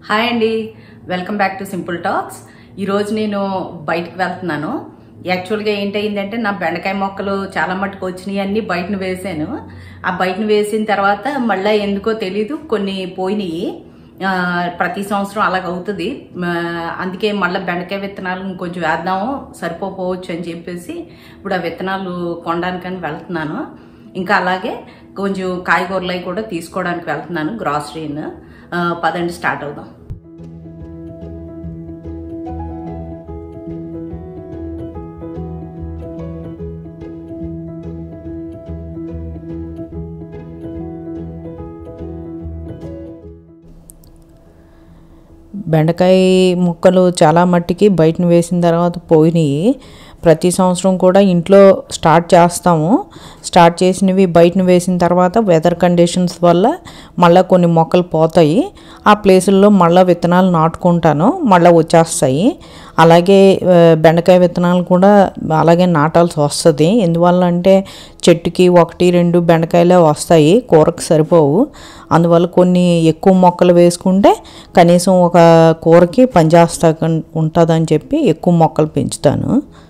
hi అండి welcome back to simple talks ఈరోజు నేను బయటకు వెళ్తున్నాను యాక్చువల్గా ఏంటయిందంటే నా బెండకాయ మొక్కలు చాలా మటుకు వచ్చినాయి అన్ని బయటను వేసాను ఆ బయటను వేసిన తర్వాత మళ్ళీ ఎందుకో తెలీదు కొన్ని పోయినాయి ఆ, ప్రతి సంవత్సరం అలాగ అవుతుంది ఆ, అందుకే మళ్ళీ బెండకాయ విత్తనాలు ఇంకొంచెం వేద్దాము సరిపోవచ్చు అని చెప్పేసి ఇప్పుడు ఆ విత్తనాలు కొనడానికని వెళ్తున్నాను ఇంకా అలాగే కొంచెం కాయగూరలు అవి కూడా తీసుకోవడానికి వెళ్తున్నాను గ్రాసరీని ఆ, పదండి స్టార్ట్ అవుదాం బెండకాయ ముక్కలు చాలా మట్టికి బయటన వేసిన తర్వాత పోయినాయి ప్రతి సంవత్సరం కూడా ఇంట్లో స్టార్ట్ చేస్తాము స్టార్ట్ చేసినవి బయటన వేసిన తర్వాత వెదర్ కండిషన్స్ వల్ల మళ్ళీ కొన్ని మొక్కలు పోతాయి ఆ ప్లేసుల్లో మళ్ళీ విత్తనాలు నాటుకుంటాను మళ్ళీ వచ్చేస్తాయి అలాగే ఆ, బెండకాయ విత్తనాలు కూడా అలాగే నాటాల్సి వస్తుంది ఎందువల్ల అంటే చెట్టుకి ఒకటి రెండు బెండకాయలే వస్తాయి కూరకు సరిపోవు అందువల్ల కొన్ని ఎక్కువ మొక్కలు వేసుకుంటే కనీసం ఒక కూరకి పనిచేస్తా ఉంటుందని చెప్పి ఎక్కువ మొక్కలు పెంచుతాను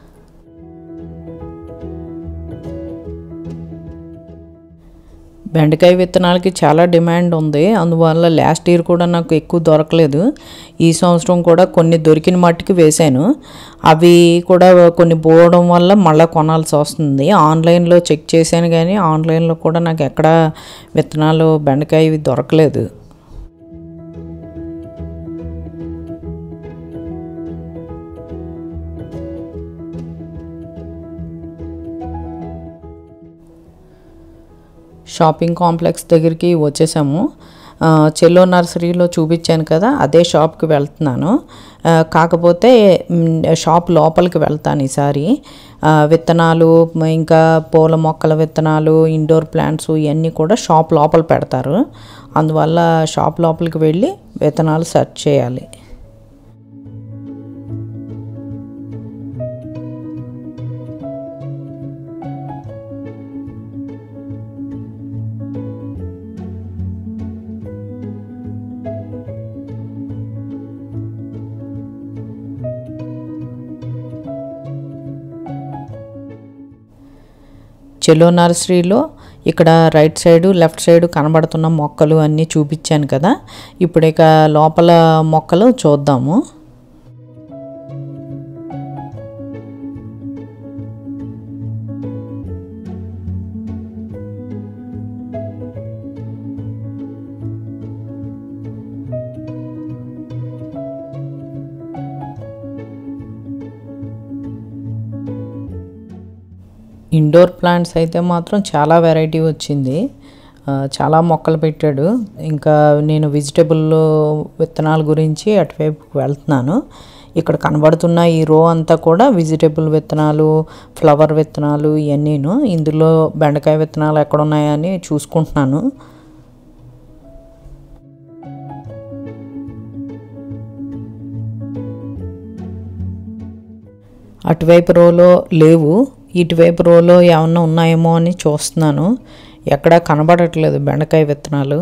బెండకాయ విత్తనాలకి చాలా డిమాండ్ ఉంది అందువల్ల లాస్ట్ ఇయర్ కూడా నాకు ఎక్కువ దొరకలేదు ఈ సంవత్సరం కూడా కొన్ని దొరికిన మట్టుకు వేశాను అవి కూడా కొన్ని పోవడం వల్ల మళ్ళీ కొనాల్సి వస్తుంది ఆన్లైన్లో చెక్ చేశాను కానీ ఆన్లైన్లో కూడా నాకు ఎక్కడ విత్తనాలు బెండకాయ ఇవి దొరకలేదు షాపింగ్ కాంప్లెక్స్ దగ్గరికి వచ్చేసాము ఆ, చెల్లో నర్సరీలో చూపించాను కదా అదే షాప్కి వెళ్తున్నాను ఆ, కాకపోతే మ్, షాప్ లోపలికి వెళ్తాను ఈసారి ఆ, విత్తనాలు మ, ఇంకా పూల మొక్కల విత్తనాలు ఇండోర్ ప్లాంట్స్ ఇవన్నీ కూడా షాప్ లోపల పెడతారు అందువల్ల షాప్ లోపలికి వెళ్ళి విత్తనాలు సెర్చ్ చేయాలి చెలో నర్సరీలో ఇక్కడ రైట్ సైడు లెఫ్ట్ సైడు కనబడుతున్న మొక్కలు అన్నీ చూపించాను కదా ఇప్పుడు ఇక లోపల మొక్కలు చూద్దాము ఇండోర్ ప్లాంట్స్ అయితే మాత్రం చాలా వెరైటీ వచ్చింది ఆ, చాలా మొక్కలు పెట్టాడు ఇంకా నేను వెజిటబుల్ విత్తనాల గురించి అటువైపుకి వెళ్తున్నాను ఇక్కడ కనబడుతున్న ఈ రో అంతా కూడా వెజిటబుల్ విత్తనాలు ఫ్లవర్ విత్తనాలు ఇవన్నీను ఇందులో బెండకాయ విత్తనాలు ఎక్కడ ఉన్నాయని చూసుకుంటున్నాను అటువైపు రోలో లేవు ఇటువైపు రోలో ఏమన్నా ఉన్నాయేమో అని చూస్తున్నాను ఎక్కడా కనబడట్లేదు బెండకాయ విత్తనాలు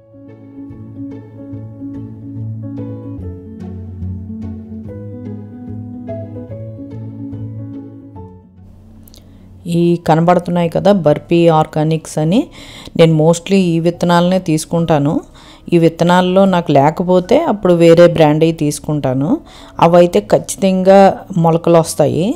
ఈ కనబడుతున్నాయి కదా బర్పీ ఆర్గానిక్స్ అని నేను మోస్ట్లీ ఈ విత్తనాలనే తీసుకుంటాను ఈ విత్తనాల్లో నాకు లేకపోతే అప్పుడు వేరే బ్రాండ్ అవి తీసుకుంటాను అవైతే ఖచ్చితంగా మొలకలు వస్తాయి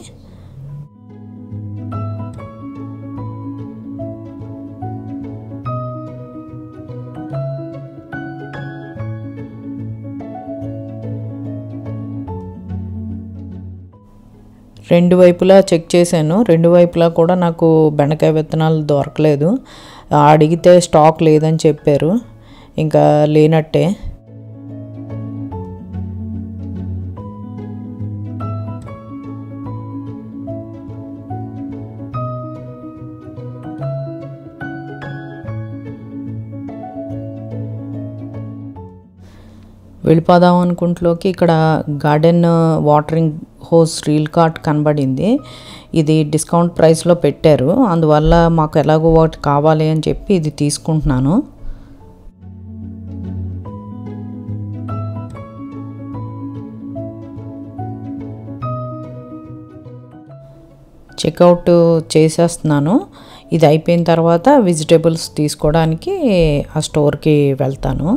రెండు వైపులా చెక్ చేశాను రెండు వైపులా కూడా నాకు బెండకాయ విత్తనాలు దొరకలేదు అడిగితే స్టాక్ లేదని చెప్పారు ఇంకా లేనట్టే వెళ్ళిపోదాం అనుకుంట్లోకి ఇక్కడ garden watering hose reel cart కనబడింది ఇది డిస్కౌంట్ ప్రైస్లో పెట్టారు అందువల్ల మాకు ఎలాగో ఒకటి కావాలి అని చెప్పి ఇది తీసుకుంటున్నాను చెక్అవుట్ చేసేస్తున్నాను ఇది అయిపోయిన తర్వాత వెజిటేబుల్స్ తీసుకోవడానికి ఆ స్టోర్కి వెళ్తాను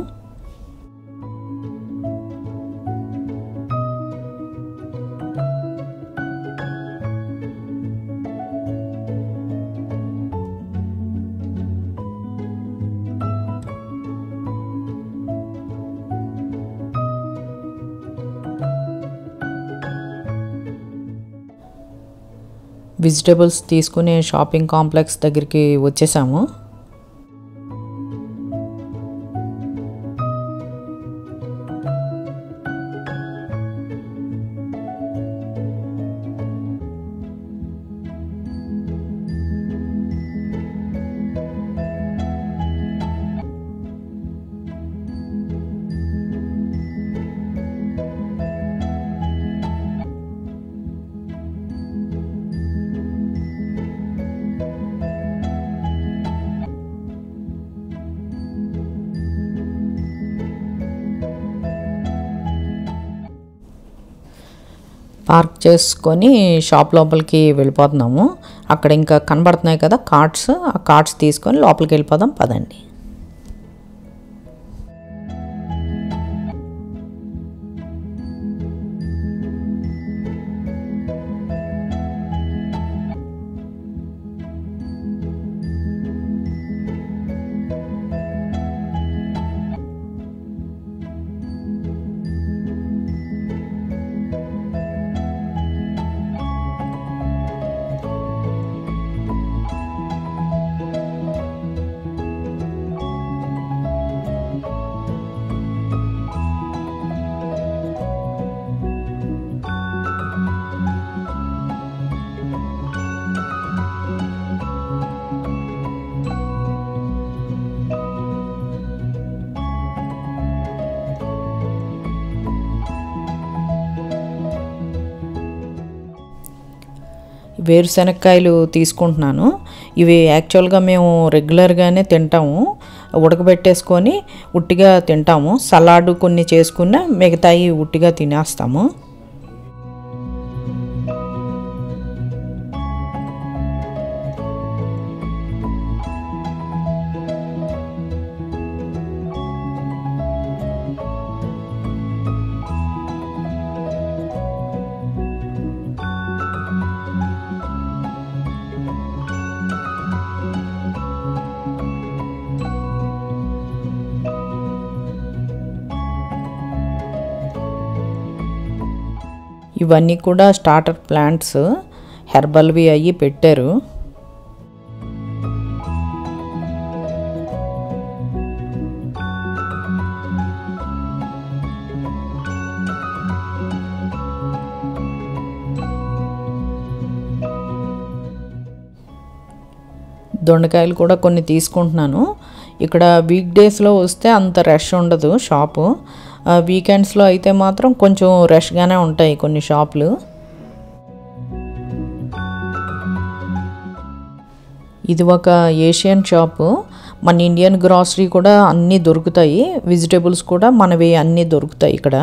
వెజిటేబుల్స్ తీసుకునే షాపింగ్ కాంప్లెక్స్ దగ్గరికి వచ్చేసాము పార్క్ చేసుకొని షాప్ లోపలికి వెళ్ళిపోతున్నాము అక్కడ ఇంకా కనబడుతున్నాయి కదా కార్డ్స్ ఆ కార్డ్స్ తీసుకొని లోపలికి వెళ్ళిపోదాం పదండి వేరుశనక్కాయలు తీసుకుంటున్నాను ఇవి యాక్చువల్గా మేము రెగ్యులర్గానే తింటాము ఉడకబెట్టేసుకొని ఉట్టిగా తింటాము సలాడ్ కొన్ని చేసుకున్న మిగతాయి ఉట్టిగా తినేస్తాము ఇవన్నీ కూడా స్టార్టర్ ప్లాంట్స్ హెర్బల్వి అయ్యి పెట్టారు దొండకాయలు కూడా కొన్ని తీసుకుంటున్నాను ఇక్కడ వీక్ డేస్లో వస్తే అంత రష్ ఉండదు షాపు వీకెండ్స్లో అయితే మాత్రం కొంచెం రష్గానే ఉంటాయి కొన్ని షాపులు ఇది ఒక ఏషియన్ షాపు మన ఇండియన్ గ్రాసరీ కూడా అన్నీ దొరుకుతాయి వెజిటేబుల్స్ కూడా మనవి అన్నీ దొరుకుతాయి ఇక్కడ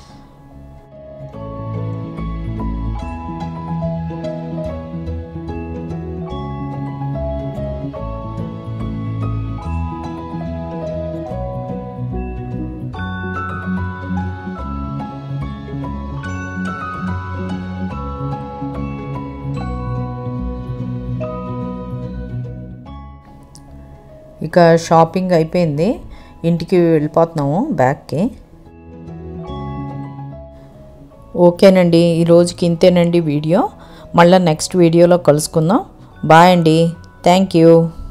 ఇక షాపింగ్ అయిపోయింది ఇంటికి వెళ్ళిపోతున్నాము బ్యాక్కి ఓకేనండి ఈ రోజుకి ఇంతేనండి వీడియో మళ్ళీ నెక్స్ట్ వీడియోలో కలుసుకుందాం బాయ్ అండి థ్యాంక్ యూ